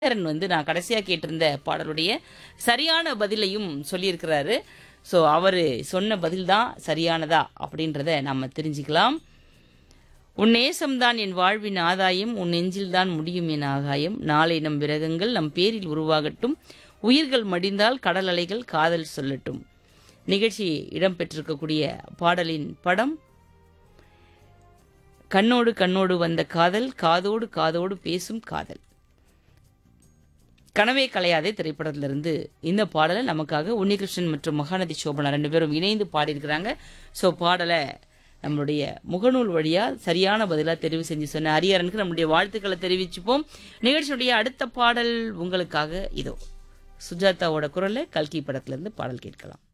ஹரிஹரன் வந்து நான் கடைசியாக கேட்டிருந்த பாடலுடைய சரியான பதிலையும் சொல்லியிருக்கிறாரு ஸோ அவர் சொன்ன பதில் தான் சரியானதா அப்படின்றத நம்ம தெரிஞ்சுக்கலாம் உன் நேசம்தான் என் வாழ்வின் ஆதாயம் உன் நெஞ்சில்தான் முடியும் என் ஆகாயம் நாளை நம் விரகங்கள் நம் பேரில் உருவாகட்டும் உயிர்கள் மடிந்தால் கடல் அலைகள் காதல் சொல்லட்டும் நிகழ்ச்சி இடம்பெற்றிருக்கக்கூடிய பாடலின் படம் கண்ணோடு கண்ணோடு வந்த காதல் காதோடு காதோடு பேசும் காதல் கனவே கலையாதே திரைப்படத்திலிருந்து இந்த பாடலை நமக்காக உன்னிகிருஷ்ணன் மற்றும் மகாநதி சோபனா ரெண்டு பேரும் இணைந்து பாடியிருக்கிறாங்க ஸோ பாடலை நம்மளுடைய முகநூல் வழியா சரியான பதிலா தெரிவு செஞ்சு சொன்ன ஹரியரனுக்கு நம்முடைய வாழ்த்துக்களை தெரிவிச்சுப்போம் நிகழ்ச்சியுடைய அடுத்த பாடல் உங்களுக்காக இதோ சுஜாதாவோட குரல்ல கல்கி படத்துல இருந்து பாடல் கேட்கலாம்